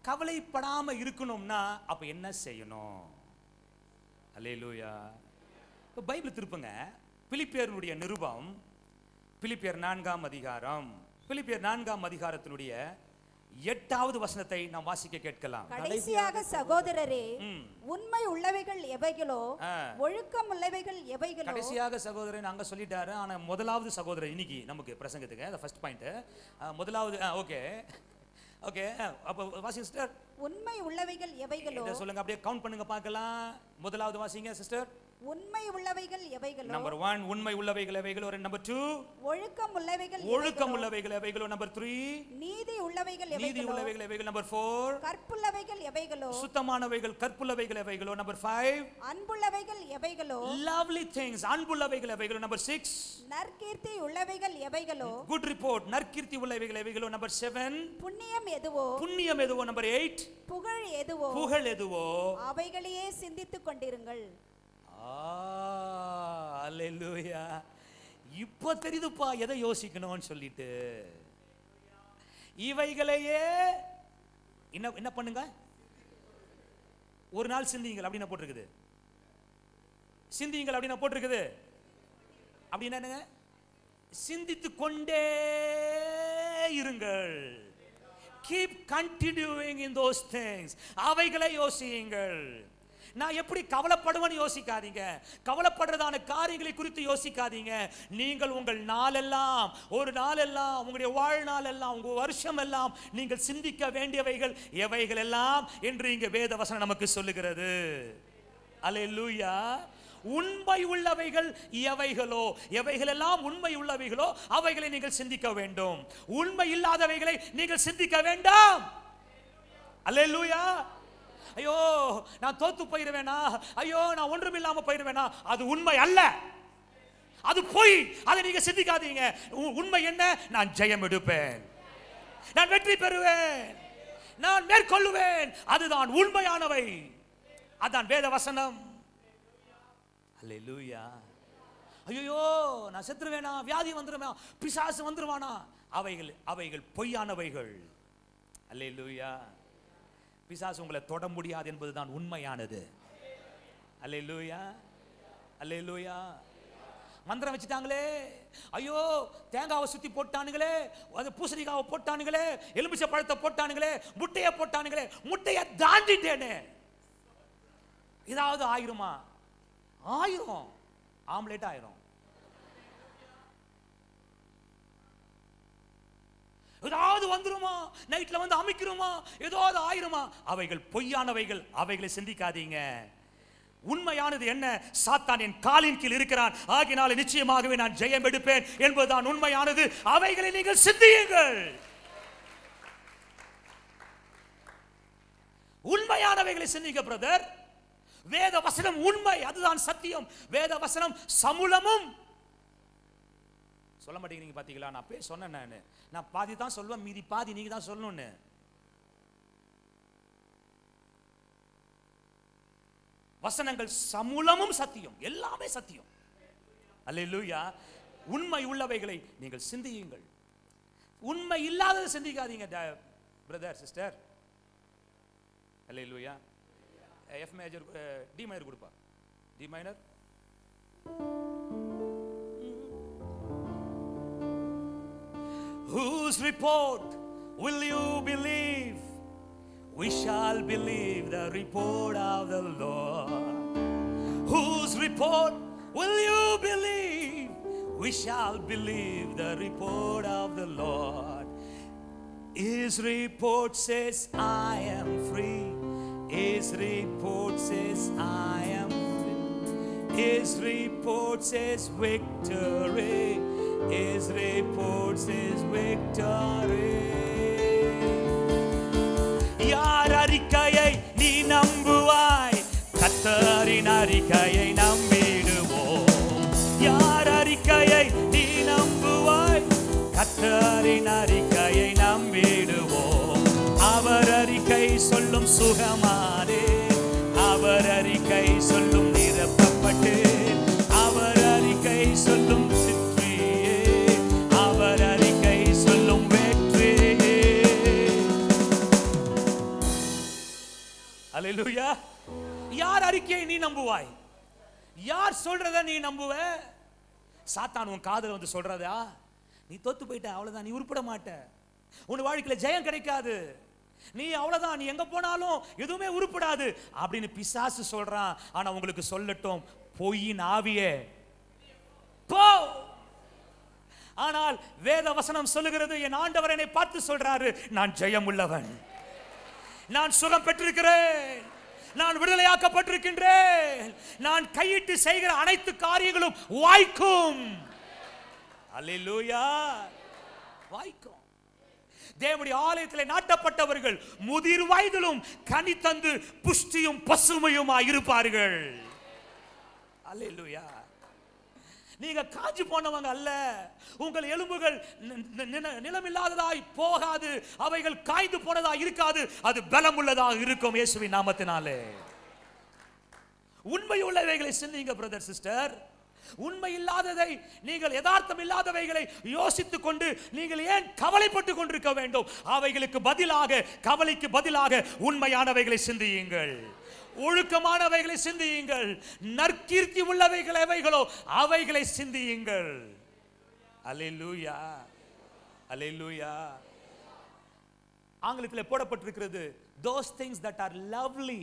கவலைப்படாம இருக்கணும்னா அப்ப என்ன செய்யணும் அல்லேலூயா இப்போ பைபிள் திருப்புங்க பிலிப்பியருடைய நிருபம் பிலிப்பியர் நான்காம் அதிகாரம் பிலிப்பியர் நான்காம் அதிகாரத்தினுடைய எட்டாவது வசனத்தை நாம் வாசிக்க கேட்கலாம் கடைசியாக சகோதரரே ம். உண்மை உள்ளவைகள் எவைகளோ ஆ. ஒழுக்கம் உள்ளவைகள் எவைகளோ கடைசியாக சகோதரன் அங்க சொல்லிட்டாரு ஆனா முதலாவது சகோதரர் இன்னைக்கு நமக்கு பிரசங்கத்துக்கு அந்த ஃபர்ஸ்ட் பாயிண்ட் முதலாவது ஓகே ஓகே அப்போ வாசிங்க சிஸ்டர் உண்மை உள்ளவைகள் எவைகளோ இதை சொல்லுங்க அப்படியே கவுண்ட் பண்ணுங்க பார்க்கலாம் முதலாவது வாசிங்க சிஸ்டர் உண்மை உள்ளவைகள் எவைகளோ நம்பர் ஒன் உண்மை உள்ளவைகள் எவைகளோ நம்பர் டூ ஒழுக்கம் உள்ளவைகள் ஒழுக்கம் உள்ளவைகள் எவைகளோ நம்பர் த்ரீ நீதி உள்ளவைகள் நீதி எவைகளோ உள்ளவைகள் எவைகள் நம்பர் ஃபோர் கற்புள்ளவைகள் எவைகளோ சுத்தமானவைகள் கற்புள்ளவைகள் எவைகளோ நம்பர் ஃபைவ் அன்புள்ளவைகள் எவைகளோ லவ்லி திங்ஸ் அன்புள்ளவைகள் எவைகளோ நம்பர் சிக்ஸ் நற்கீர்த்தி உள்ளவைகள் எவைகளோ குட் ரிப்போர்ட் நற்கீர்த்தி உள்ளவைகள் எவைகளோ நம்பர் செவன் புண்ணியம் எதுவோ புண்ணியம் எதுவோ நம்பர் எயிட் புகழ் எதுவோ புகழ் எதுவோ அவைகளையே சிந்தித்துக் கொண்டிருங்கள் அல்லேலூயா இப்போ தெரியுதுப்பா எதை யோசிக்கணும்னு சொல்லிட்டு இவைகளையே என்ன என்ன பண்ணுங்க ஒரு நாள் சிந்தியுங்கள் அப்படின்னு போட்டிருக்குது சிந்தியுங்கள் அப்படின்னு போட்டிருக்குது அப்படின்னா என்னங்க சிந்தித்து கொண்டே இருங்கள் keep continuing in those things அவைகளை யோசியுங்கள் நான் எப்படி கவலைப்படுவேன்னு யோசிக்காதீங்க கவலைப்படுறதான காரியங்களை குறித்து யோசிக்காதீங்க நீங்கள் உங்கள் நாளெல்லாம் ஒரு நாளெல்லாம் உங்களுடைய வாழ்நாள் எல்லாம் உங்க வருஷம் எல்லாம் நீங்கள் சிந்திக்க வேண்டியவைகள் எவைகள் எல்லாம் என்று இங்க வேத வசனம் நமக்கு சொல்லுகிறது அல்லேலூயா உண்மை உள்ளவைகள் எவைகளோ எவைகள் எல்லாம் உண்மை உள்ளவைகளோ அவைகளை நீங்கள் சிந்திக்க வேண்டும் உண்மை இல்லாதவைகளை நீங்கள் சிந்திக்க வேண்டாம் அல்லேலூயா ஐயோ நான் தோத்து போயிருவேனா ஐயோ நான் ஒன்றும் இல்லாம போயிருவேனா அது உண்மை அல்ல அது பொய் அதை நீங்க சிந்திக்காதீங்க உ- உண்மை என்ன நான் ஜெயம் எடுப்பேன் நான் வெற்றி பெறுவேன் நான் மேற்கொள்ளுவேன் அதுதான் உண்மையானவை அதான் வேத வசனம் அல்லேலூயா ஐயோ நான் செத்துருவேனா வியாதி வந்துருவேனா பிசாசு வந்துருவானா அவைகள் அவைகள் பொய்யானவைகள் அல்லேலூயா பிசாசு உங்களை தொட முடியாது என்பதுதான் உண்மையானது அல்லேலூயா அல்லேலூயா மந்திரம் வச்சுட்டாங்களே ஐயோ தேங்காவை சுத்தி போட்டானுங்களே அது பூசணிக்காவை போட்டானுங்களே எலுமிச்சை பழத்தை போட்டானுங்களே முட்டையை போட்டானுங்களே முட்டையை தாண்டிட்டேனே ஏதாவது ஆயிருமா ஆயிரும் ஆம்லேட் ஆயிரும் ஏதாவது வந்துருமா நைட்ல வந்து அமைக்கிறோமா ஏதாவது ஆயிருமா அவைகள் பொய்யானவைகள் அவைகளை சிந்திக்காதீங்க உண்மையானது என்ன சாத்தான் என் காலின் கீழ் இருக்கிறான் ஆகினால நிச்சயமாகவே நான் ஜெயம் எடுப்பேன் என்பதுதான் உண்மையானது அவைகளை நீங்கள் சிந்தியுங்கள் உண்மையானவைகளை சிந்திக்க பிரதர் வேத வசனம் உண்மை அதுதான் சத்தியம் வேத வசனம் சமுலமும் சொல்ல மாட்டேங்கிறீங்க பாத்தீங்களா நான் போய் சொன்னேன் நான் நான் பாதி தான் சொல்லுவேன் மீதி பாதி நீங்க தான் சொல்லணும்னு வசனங்கள் சமுலமும் சத்தியம் எல்லாமே சத்தியம் அல்லேலூயா உண்மை உள்ளவைகளை நீங்கள் சிந்தியுங்கள் உண்மை இல்லாததை சிந்திக்காதீங்க brother sister hallelujah F major D minor கொடுப்பா D minor Whose report will you believe? We shall believe the report of the Lord. Whose report will you believe? We shall believe the report of the Lord. His report says, I am free. His report says, I am free. His report says, victory. His report says, victory. யார் அறிக்கையை நீ நம்புவாய் கத்தரின் அறிக்கையை நம்பிடுவோம் யார் அறிக்கையை நீ நம்புவாய் கத்தரின் அறிக்கையை நம்பிடுவோம் அவர் அறிக்கை சொல்லும் சுகமானே அவர் அறிக்கை சொல்லும் நிரப்பப்பட்டு அவர் அறிக்கை சொல்லும் சிற்றியே அவர் அறிக்கை சொல்லும் வெற்றியே அல்லேலூயா யார் அறிக்கையை நீ நம்புவாய் யார் சொல்றத நீ நம்புவ சாத்தான் உன் காதுல வந்து சொல்றதா நீ தோத்து போயிட்ட அவ்வளவுதான் நீ உருப்பட மாட்ட உன் வாழ்க்கையில ஜெயம் கிடைக்காது நீ அவ்வளவுதான் நீ எங்க போனாலும் எதுவுமே உருப்படாது அப்படின்னு பிசாசு சொல்றான் ஆனா உங்களுக்கு சொல்லட்டும் பொய்யின் ஆவியே போ ஆனால் வேத வசனம் சொல்லுகிறது என் ஆண்டவர் என்னை பார்த்து சொல்றாரு நான் ஜெயம் உள்ளவன் நான் சுகம் பெற்றிருக்கிறேன் நான் விடுதலையாக்கப்பட்டிருக்கின்றேன் நான் கையிட்டு செய்கிற அனைத்து காரியங்களும் வாய்க்கும் அல்லேலூயா வாய்க்கும் தேவனுடைய ஆலயத்தில் நாட்டப்பட்டவர்கள் முதிர் வயதிலும் கனி தந்து புஷ்டியும் பசுமையுமாய் இருப்பார்கள் அல்லேலூயா நீங்க காஞ்சு போனவங்க அல்ல உங்கள் எலும்புகள் நி- நி- நின- நிலமில்லாததாய் போகாது அவைகள் காய்ந்து போனதாய் இருக்காது அது பலம் உள்ளதாக இருக்கும் இயேசுவின் நாமத்தினாலே உண்மை உள்ளவைகளை சிந்திங்க பிரதர் சிஸ்டர் உண்மை இல்லாததை நீங்கள் யதார்த்தம் இல்லாதவைகளை யோசித்துக் கொண்டு நீங்கள் ஏன் கவலைப்பட்டு கொண்டிருக்க வேண்டும் அவைகளுக்கு பதிலாக கவலைக்கு பதிலாக உண்மையானவைகளை சிந்தியுங்கள் ஒழுக்கமானவைகளை சிந்தியுங்கள் நற்கீர்த்தி உள்ளவைகள் எவைகளோ அவைகளை சிந்தியுங்கள் அல்லேலூயா அல்லேலூயா ஆங்கிலத்தில் போடப்பட்டிருக்கிறது those things that are lovely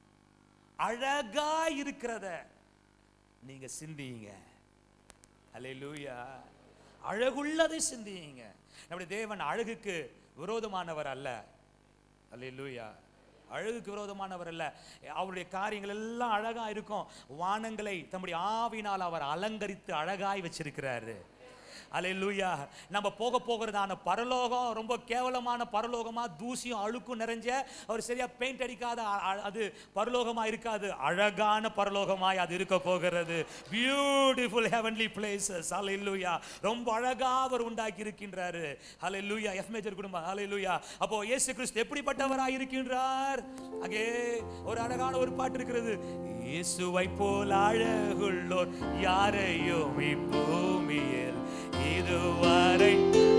அழகா இருக்கிறத நீங்க சிந்தியுங்க அல்லேலூயா அழகுள்ளதை சிந்தியுங்க நம்முடைய தேவன் அழகுக்கு விரோதமானவர் அல்ல அல்லேலூயா அழகுக்கு விரோதமானவர் அல்ல அவருடைய காரியங்கள் எல்லாம் அழகா இருக்கும் வானங்களை தம்முடைய ஆவினால் அவர் அலங்கரித்து அழகாய் வச்சிருக்கிறாரு அல்லேலூயா நம்ம போக போகிறதான பரலோகம் ரொம்ப கேவலமான பரலோகமா தூசியும் அழுக்கும் நிறைஞ்ச அவர் சரியா பெயிண்ட் அடிக்காத அ- அ- அது பரலோகமா இருக்காது அழகான பரலோகமாய் அது இருக்க போகிறது பியூட்டிஃபுல் ஹெவன்லி பிளேசஸ் அல்லேலூயா ரொம்ப அழகா அவர் உண்டாக்கி இருக்கின்றாரு அல்லேலூயா எஃப் மேஜர் குடும்பம் அல்லேலூயா அப்போ இயேசு கிறிஸ்து எப்படிப்பட்டவராய் இருக்கின்றார் அங்கே ஒரு அழகான ஒரு பாட்டு இருக்கிறது இயேசுவை போல் அழகுள்ளோர் யாரையும் இப்பூமியில் இதுவரை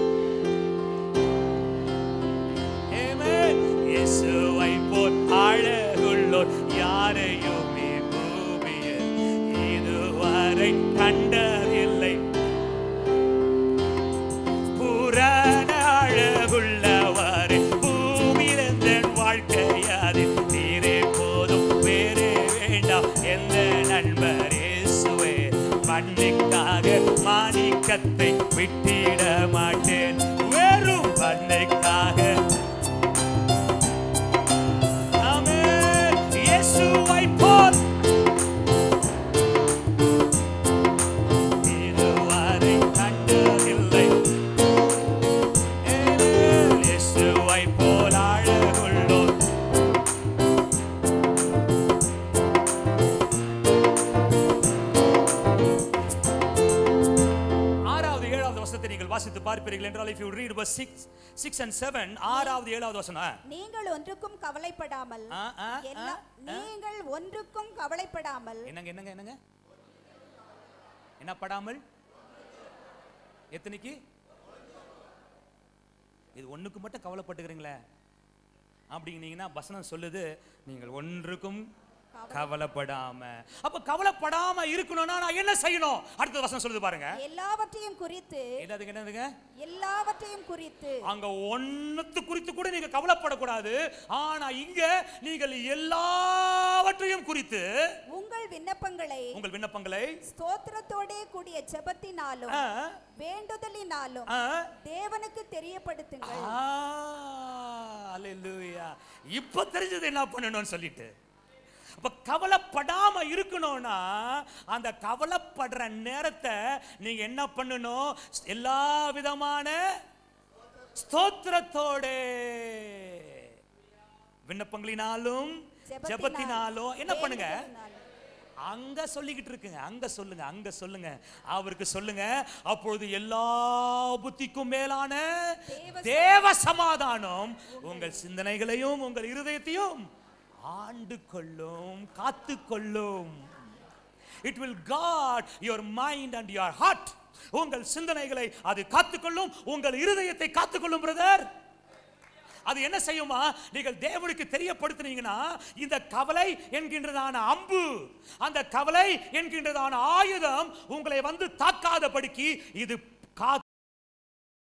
Amen. இயேசுவை போல் அழகுள்ளோர் யாரையும் இப்பூமியில் இதுவரை கண்டதில்லை புராண அழகுள்ளவர் பூமியிலிருந்த வாழ்க்கையாது நீரே போதும் வேறே வேண்டாம் எந்த நண்பர் இயேசுவே மண்ணுக்காக மாணிக்கத்தை விட்டிட மாட்டேன் வெறும் மண்ணுக்காக ஆமென். இயேசுவை போல் இதுவரை கண்டதில்லை இயேசுவை போல் அழகுள்ளோர் ஆறாவது ஏழாவது வசனத்தை நீங்கள் வாசித்து பார்ப்பீர்கள் என்றால் if you read verse 6 6 and 7 ஆறாவது ஏழாவது வசனம் நீங்கள் ஒன்றுக்கும் கவலைப்படாமல் ஆ, ஆ, ஆ, எல்லா ஆ. நீங்கள் ஒன்றுக்கும் கவலைப்படாமல் என்னங்க என்னங்க என்னங்க என்ன படாமல் எத்தனைக்கு இது ஒண்ணுக்கு மட்டும் கவலைப்பட்டுக்கிறீங்களே அப்படின்னீங்கன்னா வசனம் சொல்லுது நீங்கள் ஒன்றுக்கும் கவலைப்படாம அப்ப கவலைப்படாம இருக்கணும்னா நான் என்ன செய்யணும் அடுத்த வசனம் சொல்லுது பாருங்க எல்லாவற்றையும் குறித்து என்னதுங்க என்னதுங்க எல்லாவற்றையும் குறித்து அங்க ஒண்ணுத்து குறித்து கூட நீங்க கவலைப்படக்கூடாது ஆனா இங்க நீங்கள் எல்லாவற்றையும் குறித்து உங்கள் விண்ணப்பங்களை உங்கள் விண்ணப்பங்களை ஸ்தோத்திரத்தோடே கூடிய ஜெபத்தினாலும் ஆ, வேண்டுதலினாலும் ஆ, தேவனுக்கு தெரியப்படுத்துங்கள் ஆ, அல்லேலூயா. இப்ப தெரிஞ்சது என்ன பண்ணணும்னு சொல்லிட்டு அப்ப கவலைப்படாம இருக்கணும்னா அந்த கவலைப்படுற நேரத்தை நீங்க என்ன பண்ணணும் எல்லா விதமான ஸ்தோத்திரத்தோட விண்ணப்பங்களினாலும் ஜெபத்தினால், ஜெபத்தினாலும் என்ன பண்ணுங்க வேண்டுதலினாலும். அங்க சொல்லிக்கிட்டு இருக்குங்க அங்க சொல்லுங்க அங்க சொல்லுங்க அவருக்கு சொல்லுங்க அப்பொழுது எல்லா புத்திக்கும் மேலான தேவ தேவ சமாதானம் உங்கள் சிந்தனைகளையும் உங்கள் இருதயத்தையும் ஆண்டு கொள்ளும் காத்து கொள்ளும் it will guard your mind and your heart உங்கள் சிந்தனைகளை அது காத்துக்கொள்ளும் உங்கள் இருதயத்தை காத்துக்கொள்ளும் பிரதர் அது என்ன செய்யுமா நீங்கள் தேவனுக்கு தெரியப்படுத்துனீங்கன்னா இந்த கவலை என்கின்றதான அம்பு அந்த கவலை என்கின்றதான ஆயுதம் உங்களை வந்து தாக்காதபடிக்கு இது